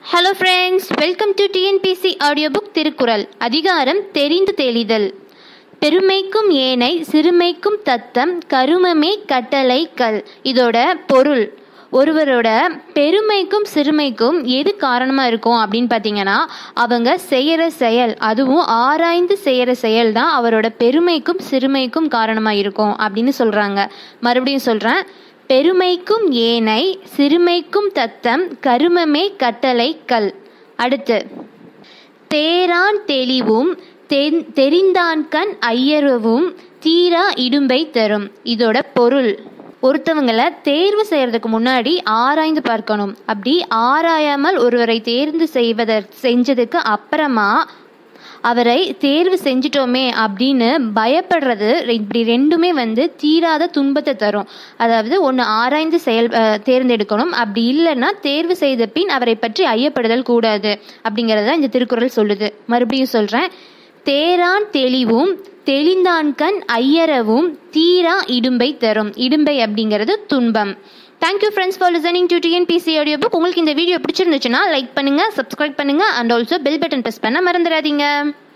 hello friends welcome to TNPSC audio book Thirukkural அதிகாரம் தெரிந்து தெளிதல் பெருமைக்கும் ஏனை சிறுமைக்கும் தத்தம் கருமமே கட்டளை கல் இதோட பொருள் ஒருவரோட பெருமைக்கும் சிறுமைக்கும் எது காரணமாக இருக்கும் அப்படின்னு பார்த்தீங்கன்னா அவங்க செய்கிற செயல் அதுவும் ஆராய்ந்து செய்கிற செயல் தான் அவரோட பெருமைக்கும் சிறுமைக்கும் காரணமாக இருக்கும் அப்படின்னு சொல்கிறாங்க மறுபடியும் சொல்கிறேன் பெருமைக்கும் ஏனை சிறுமைக்கும் தத்தம் கருமமே கட்டளை கல் அடுத்து தேரான் தெளிவும் தென் தெரிந்தான்கண் ஐயரவும் தீரா இடும்பை தரும் இதோட பொருள் ஒருத்தவங்களை தேர்வு செய்யறதுக்கு முன்னாடி ஆராய்ந்து பார்க்கணும் அப்படி ஆராயாமல் ஒருவரை தேர்ந்து செய்வத செஞ்சதுக்கு அப்புறமா அவரை தேர்வு செஞ்சிட்டோமே அப்படின்னு பயப்படுறது இப்படி ரெண்டுமே வந்து தீராத துன்பத்தை தரும் அதாவது ஒன்று ஆராய்ந்து செயல் அஹ், தேர்ந்தெடுக்கணும் அப்படி இல்லைன்னா தேர்வு செய்த பின் அவரை பற்றி ஐயப்படுதல் கூடாது அப்படிங்கிறத இந்த திருக்குறள் சொல்லுது மறுபடியும் சொல்கிறேன் தேரான் தெளிவும் தெளிந்தான்கண் ஐயரவும் தீரா இடும்பை தரும் இடும்பை அப்படிங்கிறது துன்பம் thank you friends for listening to TNPSC audio book உங்களுக்கு இந்த வீடியோ பிடிச்சிருந்துச்சுன்னா லைக் பண்ணுங்கள் சப்ஸ்கிரைப் பண்ணுங்கள் and also bell button press பண்ண மறந்துடாதீங்க